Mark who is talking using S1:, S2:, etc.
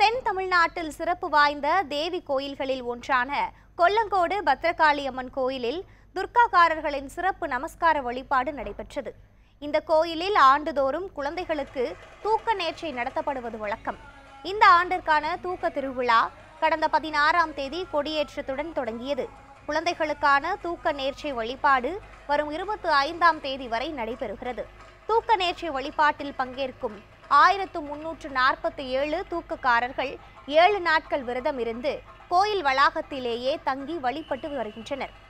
S1: தென் தமிழ்நாட்டில் சிறப்பு வாய்ந்த தேவி கோயில்களில் ஒன்றான கொல்லங்கோடு பத்ரகாளி அம்மன் கோயிலில் துர்காக்காரர்களின் சிறப்பு நமஸ்கார வழிபாடு நடைபெற்றது இந்த கோயிலில் ஆண்டுதோறும் குழந்தைகளுக்கு தூக்க நேர்ச்சை நடத்தப்படுவது வழக்கம் இந்த ஆண்டிற்கான தூக்க திருவிழா கடந்த பதினாறாம் தேதி கொடியேற்றத்துடன் தொடங்கியது குழந்தைகளுக்கான தூக்க நேர்ச்சை வழிபாடு வரும் இருபத்தி ஐந்தாம் தேதி வரை நடைபெறுகிறது தூக்க நேர்ச்சை வழிபாட்டில் பங்கேற்கும் ஆயிரத்து முன்னூற்று நாற்பத்தி ஏழு தூக்கக்காரர்கள் ஏழு நாட்கள் விரதம் இருந்து கோயில் வளாகத்திலேயே தங்கி வழிபட்டு வருகின்றனர்